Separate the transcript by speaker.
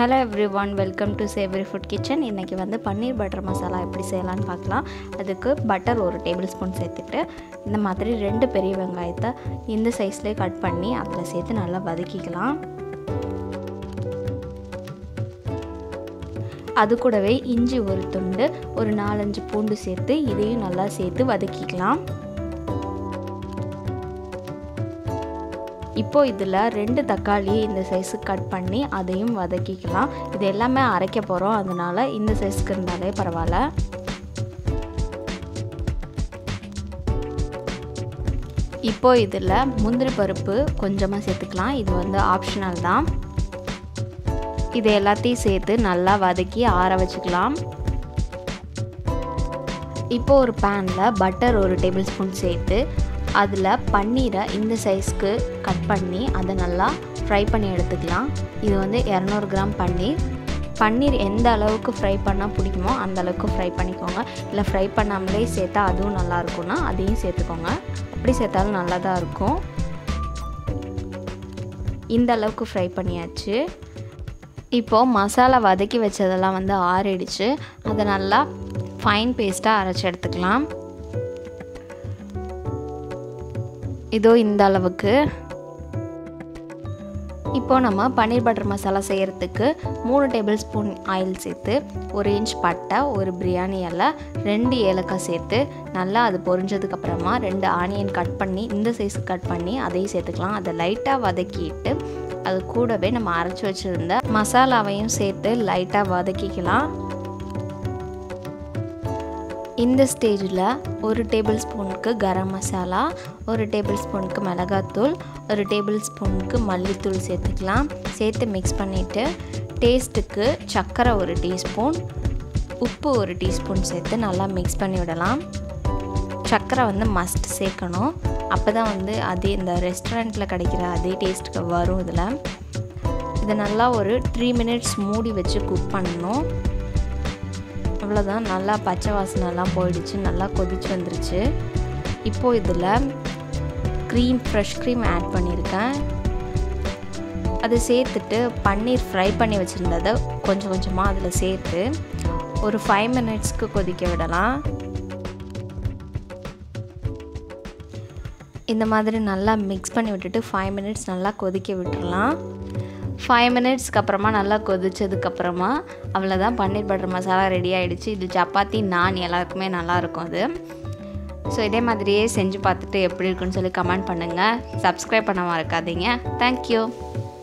Speaker 1: hello everyone welcome to savoury food kitchen இன்றைக்கி வந்து பன்னீர் butter masala எப்படி செய்யலான்னு பார்க்கலாம் அதுக்கு பட்டர் ஒரு டேபிள் ஸ்பூன் சேர்த்துட்டு இந்த மாதிரி ரெண்டு பெரிய வெங்காயத்தை இந்த சைஸ்லேயே கட் பண்ணி அதில் சேர்த்து நல்லா வதக்கிக்கலாம் அது கூடவே இஞ்சி ஒரு துண்டு ஒரு நாலஞ்சு பூண்டு சேர்த்து இதையும் நல்லா சேர்த்து வதக்கிக்கலாம் இப்போ இதில் ரெண்டு தக்காளி இந்த சைஸுக்கு கட் பண்ணி அதையும் வதக்கிக்கலாம் இது எல்லாமே அரைக்க போகிறோம் அதனால் இந்த சைஸ்க்கு இருந்தாலே பரவாயில்ல இப்போ இதில் முந்திரி பருப்பு கொஞ்சமாக சேர்த்துக்கலாம் இது வந்து ஆப்ஷனல் தான் இது எல்லாத்தையும் சேர்த்து நல்லா வதக்கி ஆற வச்சுக்கலாம் இப்போ ஒரு பேனில் பட்டர் ஒரு டேபிள் ஸ்பூன் சேர்த்து அதில் பன்னீரை இந்த சைஸ்க்கு கட் பண்ணி அதை நல்லா ஃப்ரை பண்ணி எடுத்துக்கலாம் இது வந்து இரநூறு கிராம் பன்னீர் பன்னீர் எந்த அளவுக்கு ஃப்ரை பண்ணால் பிடிக்குமோ அந்த அளவுக்கு ஃப்ரை பண்ணிக்கோங்க இல்லை ஃப்ரை பண்ணாமலே சேர்த்தா அதுவும் நல்லா இருக்கும்னா அதையும் சேர்த்துக்கோங்க அப்படி சேர்த்தாலும் நல்லா தான் இருக்கும் இந்த அளவுக்கு ஃப்ரை பண்ணியாச்சு இப்போது மசாலா வதக்கி வச்சதெல்லாம் வந்து ஆறிடுச்சு அதை நல்லா ஃபைன் பேஸ்ட்டாக அரைச்சி எடுத்துக்கலாம் இதோ இந்த அளவுக்கு இப்போது நம்ம பன்னீர் பட்டர் மசாலா செய்கிறதுக்கு மூணு டேபிள் ஸ்பூன் ஆயில் சேர்த்து ஒரு இன்ச் பட்டை ஒரு பிரியாணி இலை ரெண்டு ஏலக்காய் சேர்த்து நல்லா அது பொரிஞ்சதுக்கப்புறமா ரெண்டு ஆனியன் கட் பண்ணி இந்த சைஸுக்கு கட் பண்ணி அதையும் சேர்த்துக்கலாம் அதை லைட்டாக வதக்கிட்டு அது கூடவே நம்ம அரைச்சி வச்சுருந்த மசாலாவையும் சேர்த்து லைட்டாக வதக்கிக்கலாம் இந்த ஸ்டேஜில் ஒரு டேபிள் ஸ்பூனுக்கு கரம் மசாலா ஒரு டேபிள் ஸ்பூனுக்கு மிளகாத்தூள் ஒரு டேபிள் ஸ்பூனுக்கு மல்லித்தூள் சேர்த்துக்கலாம் சேர்த்து மிக்ஸ் பண்ணிவிட்டு டேஸ்ட்டுக்கு சர்க்கரை ஒரு டீஸ்பூன் உப்பு ஒரு டீஸ்பூன் சேர்த்து நல்லா மிக்ஸ் பண்ணி விடலாம் சர்க்கரை வந்து மஸ்ட் சேர்க்கணும் அப்போ தான் வந்து அதே இந்த ரெஸ்டாரண்ட்டில் கிடைக்கிற அதே டேஸ்ட்டுக்கு வரும் இதில் இதை நல்லா ஒரு த்ரீ மினிட்ஸ் மூடி வச்சு குக் பண்ணணும் அவ்வளோதான் நல்லா பச்சை வாசனைலாம் போயிடுச்சு நல்லா கொதிச்சு வந்துருச்சு இப்போது இதில் க்ரீம் ஃப்ரெஷ் க்ரீம் ஆட் பண்ணியிருக்கேன் அதை சேர்த்துட்டு பன்னீர் ஃப்ரை பண்ணி வச்சுருந்ததை கொஞ்சம் கொஞ்சமாக அதில் சேர்த்து ஒரு ஃபைவ் மினிட்ஸ்க்கு கொதிக்க விடலாம் இந்த மாதிரி நல்லா மிக்ஸ் பண்ணி விட்டுட்டு ஃபைவ் மினிட்ஸ் நல்லா கொதிக்க விட்டுடலாம் ஃபைவ் மினிட்ஸ்க்கு அப்புறமா நல்லா கொதிச்சதுக்கப்புறமா அவ்வளோதான் பன்னீர் பட்டர் மசாலா ரெடி ஆகிடுச்சு இது சப்பாத்தி நான் எல்லாருக்குமே நல்லாயிருக்கும் அது ஸோ இதே மாதிரியே செஞ்சு பார்த்துட்டு எப்படி இருக்குன்னு சொல்லி கமெண்ட் பண்ணுங்கள் சப்ஸ்கிரைப் பண்ண மறக்காதீங்க தேங்க்யூ